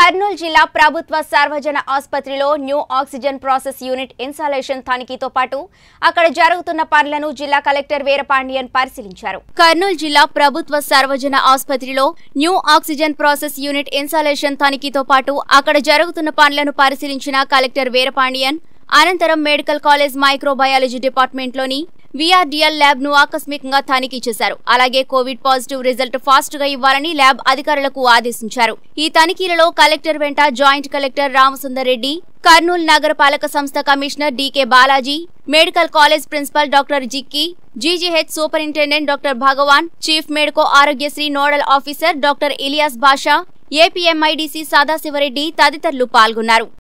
కర్నూలు జిల్లా ప్రభుత్వ సర్వజన ఆసుపత్రిలో new oxygen process unit installation తనిఖీతో పాటు అక్కడ జరుగుతున్న పనులను జిల్లా కలెక్టర్ వీరపాండియన్ పరిశీలించారు కర్నూలు జిల్లా ప్రభుత్వ సర్వజన ఆసుపత్రిలో new oxygen process unit installation తనిఖీతో పాటు అక్కడ జరుగుతున్న పనులను పరిశీలించిన కలెక్టర్ వీరపాండియన్ అనంతరం మెడికల్ కాలేజ్ మైక్రోబయాలజీ డిపార్ట్మెంట్లోని విఆర్డీఎల్ ల్యాబ్ ను ఆకస్మికంగా తనిఖీ చేశారు అలాగే కోవిడ్ పాజిటివ్ రిజల్ట్ ఫాస్ట్ గా ఇవ్వాలని ల్యాబ్ అధికారులకు ఆదేశించారు ఈ తనిఖీలలో కలెక్టర్ వెంట జాయింట్ కలెక్టర్ రామసుందర్ రెడ్డి కర్నూలు నగరపాలక సంస్థ commissioner DK Balaji medical college principal doctor Jikki GGH superintendent doctor Bhagavan chief medico Aarogyasri nodal officer doctor Ilyas Basha APMIDC Sadasivareddy తదితరులు పాల్గొన్నారు